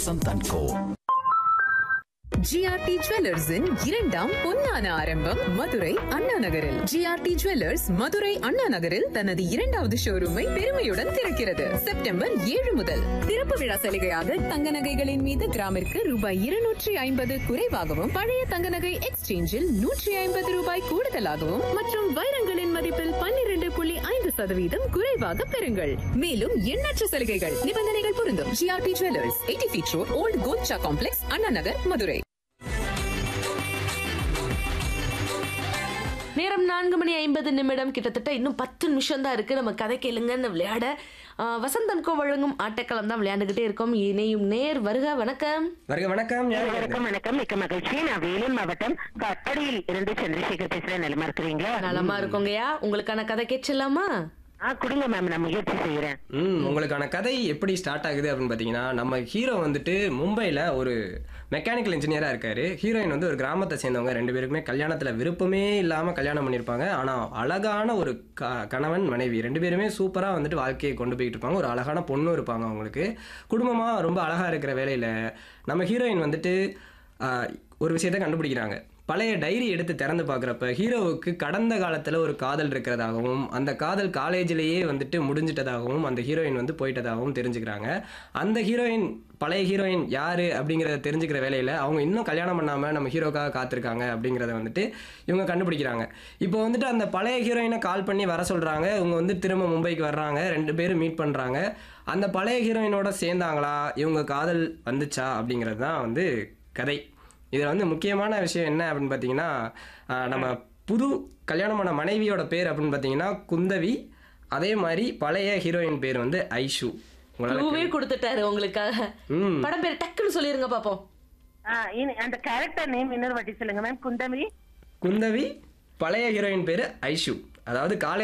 சந்தன் கோ GRT ஜுவல்லர்ஸின் இரண்டாம் பொன்னான ஆரம்பம் மதுரை அண்ணா நகரில் ஜிஆர்டி ஜுவல்லர்ஸ் மதுரை அண்ணா நகரில் தனது இரண்டாவது ஷோரூமை பெருமையுடன் திறக்கிறது செப்டம்பர் ஏழு முதல் திறப்பு விழா சலுகையாக தங்க நகைகளின் மீது கிராமிற்கு ரூபாய் இருநூற்றி ஐம்பது குறைவாகவும் பழைய தங்க நகை எக்ஸ்சேஞ்சில் நூற்றி ஐம்பது ரூபாய் கூடுதலாகவும் மற்றும் வைரங்களின் மதிப்பில் பன்னிரண்டு புள்ளி ஐந்து சதவீதம் குறைவாக பெறுங்கள் மேலும் எண்ணற்ற சலுகைகள் நிபந்தனைகள் பொருந்தும் GRT jewellers eighty feet road old Kocha complex Anna Nagar Madurai நேரம் நான்கு மணி ஐம்பது நிமிடம் கிட்டத்தட்ட இன்னும் பத்து நிமிஷம் தான் இருக்கு நம்ம கதை கேளுங்கன்னு விளையாட ஆ, வசந்தன்கோ வழங்கும் ஆட்டக்களம் தான் விளையாண்டுகிட்டே இருக்கோம் இணையும் நேர் வருக வணக்கம் வருக வணக்கம் யார் பேசுறது? வணக்கம் வணக்கம் மிக்க மகிழ்ச்சி நான் வேலூர் மாவட்டம் கட்டடியில் இருந்து சந்திரசேகர் பேசுறேன் நிலமா இருக்கிறீங்களா நலமா இருக்கோங்கய்யா உங்களுக்கான கதை கேட்கலாமா ஆ கொடுங்க மேம் நான் முயற்சி செய்யறேன் ம் உங்களுக்கான கதை எப்படி ஸ்டார்ட் ஆகுது அப்படின்னு பார்த்தீங்கன்னா நம்ம ஹீரோ வந்துட்டு மும்பையில் ஒரு மெக்கானிக்கல் இன்ஜினியராக இருக்காரு ஹீரோயின் வந்து ஒரு கிராமத்தை சேர்ந்தவங்க ரெண்டு பேருக்குமே கல்யாணத்தில் விருப்பமே இல்லாமல் கல்யாணம் பண்ணியிருப்பாங்க ஆனால் அழகான ஒரு க கணவன் மனைவி ரெண்டு பேருமே சூப்பராக வந்துட்டு வாழ்க்கையை கொண்டு போய்கிட்டு இருப்பாங்க ஒரு அழகான பொண்ணும் இருப்பாங்க அவங்களுக்கு குடும்பமாக ரொம்ப அழகாக இருக்கிற வேலையில் நம்ம ஹீரோயின் வந்துட்டு ஆஹ், ஒரு விஷயத்தை கண்டுபிடிக்கிறாங்க பழைய டைரி எடுத்து திறந்து பார்க்குறப்ப ஹீரோவுக்கு கடந்த காலத்தில் ஒரு காதல் இருக்கிறதாகவும் அந்த காதல் காலேஜிலேயே வந்துட்டு முடிஞ்சிட்டதாகவும் அந்த ஹீரோயின் வந்து போயிட்டதாகவும் தெரிஞ்சுக்கிறாங்க அந்த ஹீரோயின் பழைய ஹீரோயின் யார் அப்படிங்கிறத தெரிஞ்சுக்கிற வேலையில் அவங்க இன்னும் கல்யாணம் பண்ணாமல் நம்ம ஹீரோக்காக காத்திருக்காங்க அப்படிங்கிறத வந்துட்டு இவங்க கண்டுபிடிக்கிறாங்க இப்போ வந்துட்டு அந்த பழைய ஹீரோயினை கால் பண்ணி வர சொல்கிறாங்க இவங்க வந்து திரும்ப மும்பைக்கு வர்றாங்க ரெண்டு பேரும் மீட் பண்ணுறாங்க அந்த பழைய ஹீரோயினோட சேர்ந்தாங்களா இவங்க காதல் வந்துச்சா அப்படிங்கிறது தான் வந்து கதை இதில் வந்து முக்கியமான விஷயம் என்ன அப்படின்னு பார்த்தீங்கன்னா ஆஹ், நம்ம புது கல்யாணமான மனைவியோட பேர் அப்படின்னு பார்த்தீங்கன்னா குந்தவி அதே மாதிரி பழைய ஹீரோயின் பேர் வந்து ஐஷு உங்களால க்ளூவே கொடுத்துட்டாரு உங்களுக்காக ம் படம் பேர் டக்குன்னு சொல்லிருங்க பாப்போம் ஆ, இனி அந்த கேரக்டர் நேம் இன்னொரு வாட்டி சொல்லுங்க மேம் குந்தவி குந்தவி பழைய ஹீரோயின் பேர் ஐஷு அதாவது காலேஜ்